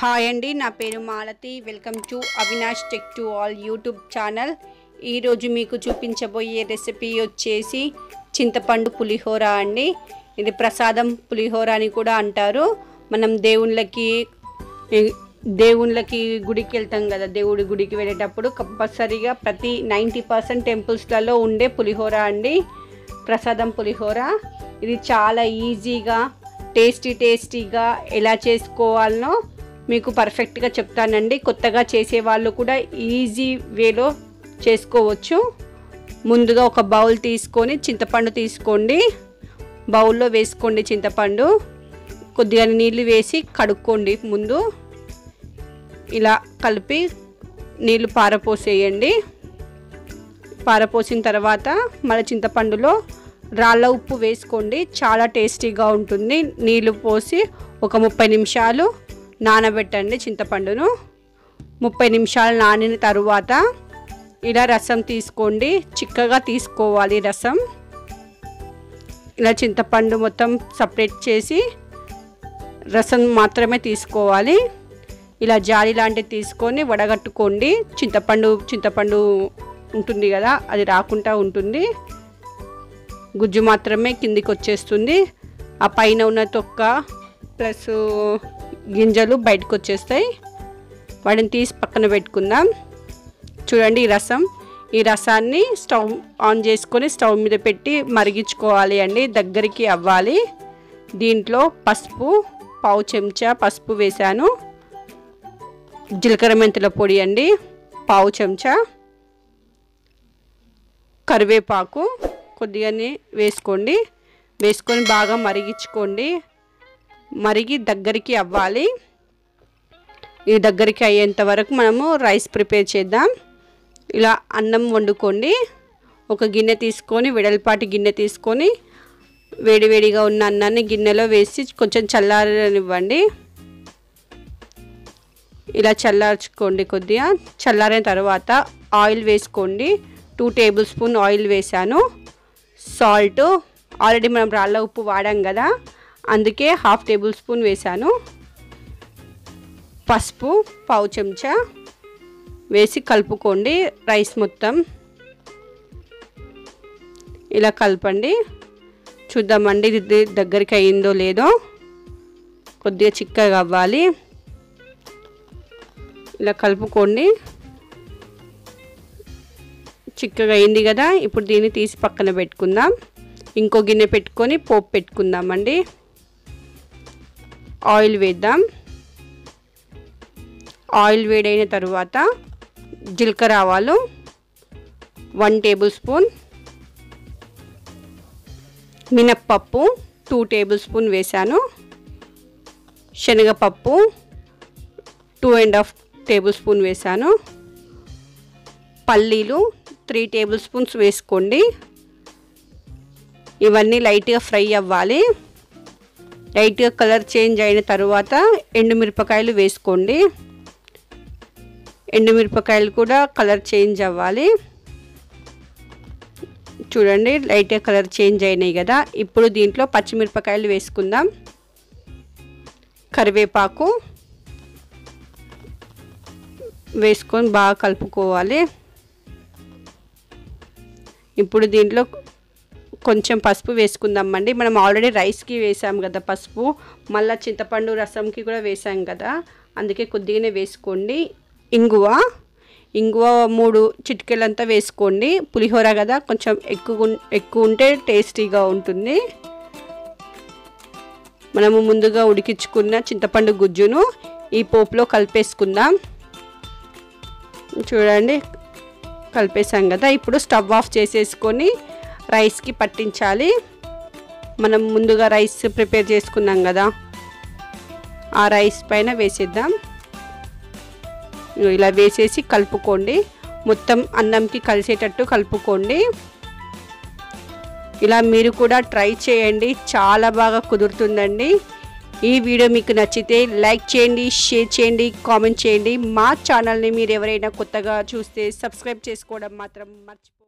hi అండి నా పేరు Malathi welcome to Avinash tech to all YouTube channel ఈరోజు మీకు చూపించబోయే రెసిపీ వచ్చేసి చింతపండు పులిహోర అండి ఇది ప్రసాదం పులిహోర అని కూడా అంటారు మనం దేవుళ్ళకి దేవుళ్ళకి గుడికి వెళ్తాం కదా దేవుడి గుడికి వెళ్ళేటప్పుడు కంపల్సరీగా ప్రతి నైంటీ పర్సెంట్ టెంపుల్స్లలో ఉండే పులిహోర అండి ప్రసాదం పులిహోర ఇది చాలా ఈజీగా టేస్టీ టేస్టీగా ఎలా చేసుకోవాలనో మీకు పర్ఫెక్ట్గా చెప్తానండి కొత్తగా చేసే వాళ్ళు కూడా ఈజీ వేలో చేసుకోవచ్చు ముందుగా ఒక బౌల్ తీసుకొని చింతపండు తీసుకోండి బౌల్లో వేసుకోండి చింతపండు కొద్దిగా నీళ్ళు వేసి కడుక్కోండి ముందు ఇలా కలిపి నీళ్ళు పారపోసేయండి పారపోసిన తర్వాత మళ్ళీ చింతపండులో రాళ్ళ ఉప్పు వేసుకోండి చాలా టేస్టీగా ఉంటుంది నీళ్ళు పోసి ఒక ముప్పై నిమిషాలు నానబెట్టండి చింతపండును ముప్పై నిమిషాలు నానిన తరువాత ఇలా రసం తీసుకోండి చిక్కగా తీసుకోవాలి రసం ఇలా చింతపండు మొత్తం సపరేట్ చేసి రసం మాత్రమే తీసుకోవాలి ఇలా జాలి లాంటిది తీసుకొని వడగట్టుకోండి చింతపండు చింతపండు ఉంటుంది కదా అది రాకుండా ఉంటుంది గుజ్జు మాత్రమే కిందికి వచ్చేస్తుంది ఆ పైన ఉన్న తొక్క ప్లస్ గింజలు బయటకు వచ్చేస్తాయి వాటిని తీసి పక్కన పెట్టుకుందాం చూడండి ఈ రసం ఈ రసాన్ని స్టవ్ ఆన్ చేసుకొని స్టవ్ మీద పెట్టి మరిగించుకోవాలి అండి దగ్గరికి అవ్వాలి దీంట్లో పసుపు పావు చెంచా పసుపు వేశాను జీలకర్ర మెంతుల పొడి అండి పావు చెంచా కరివేపాకు కొద్దిగానే వేసుకోండి వేసుకొని బాగా మరిగించుకోండి మరిగి దగ్గరికి అవ్వాలి ఈ దగ్గరికి అయ్యేంత వరకు మనము రైస్ ప్రిపేర్ చేద్దాం ఇలా అన్నం వండుకోండి ఒక గిన్నె తీసుకొని వెడల్పాటి గిన్నె తీసుకొని వేడివేడిగా ఉన్న అన్నాన్ని గిన్నెలో వేసి కొంచెం చల్లారనివ్వండి ఇలా చల్లార్చుకోండి కొద్దిగా చల్లారిన తర్వాత ఆయిల్ వేసుకోండి టూ టేబుల్ స్పూన్ ఆయిల్ వేసాను సాల్ట్ ఆల్రెడీ మనం రాళ్ళ ఉప్పు వాడాం కదా అందుకే హాఫ్ టేబుల్ స్పూన్ వేసాను పసుపు పావు చెంచా వేసి కలుపుకోండి రైస్ మొత్తం ఇలా కలపండి చూద్దామండి ఇది దగ్గరికి అయ్యిందో లేదో కొద్దిగా చిక్కగా అవ్వాలి ఇలా కలుపుకోండి చిక్కగా అయింది కదా ఇప్పుడు దీన్ని తీసి పక్కన పెట్టుకుందాం ఇంకో గిన్నె పెట్టుకొని పోపు పెట్టుకుందామండి ఆయిల్ వేద్దాం ఆయిల్ వేడైన తర్వాత జీలకర్ర ఆవాలు వన్ టేబుల్ స్పూన్ మినప్పప్పు టూ టేబుల్ స్పూన్ వేశాను శనగపప్పు two and half tablespoon వేశాను పల్లీలు త్రీ టేబుల్ స్పూన్స్ వేసుకోండి ఇవన్నీ లైట్గా ఫ్రై అవ్వాలి లైట్గా కలర్ చేంజ్ అయిన తర్వాత ఎండుమిరపకాయలు వేసుకోండి ఎండుమిరపకాయలు కూడా కలర్ చేంజ్ అవ్వాలి చూడండి లైట్గా కలర్ చేంజ్ అయినాయి కదా ఇప్పుడు దీంట్లో పచ్చిమిరపకాయలు వేసుకుందాం కరివేపాకు వేసుకొని బాగా కలుపుకోవాలి ఇప్పుడు దీంట్లో కొంచెం పసుపు వేసుకుందామండి మనం ఆల్రెడీ రైస్కి వేసాం కదా పసుపు మళ్ళీ చింతపండు రసంకి కూడా వేసాం కదా అందుకే కొద్దిగానే వేసుకోండి ఇంగువ ఇంగువ మూడు చిటికెలంతా వేసుకోండి పులిహోర కదా కొంచెం ఎక్కువ ఎక్కువ ఉంటే టేస్టీగా ఉంటుంది మనము ముందుగా ఉడికించుకున్న చింతపండు గుజ్జును ఈ పోపులో కలిపేసుకుందాం చూడండి కలిపేసాం కదా ఇప్పుడు స్టవ్ ఆఫ్ చేసేసుకొని రైస్కి పట్టించాలి మనం ముందుగా రైస్ ప్రిపేర్ చేసుకున్నాం కదా ఆ రైస్ పైన వేసేద్దాం ఇలా వేసేసి కలుపుకోండి మొత్తం అన్నంకి కలిసేటట్టు కలుపుకోండి ఇలా మీరు కూడా ట్రై చేయండి చాలా బాగా కుదురుతుందండి ఈ వీడియో మీకు నచ్చితే లైక్ చేయండి షేర్ చేయండి కామెంట్ చేయండి మా ఛానల్ని మీరు ఎవరైనా కొత్తగా చూస్తే సబ్స్క్రైబ్ చేసుకోవడం మాత్రం మర్చిపో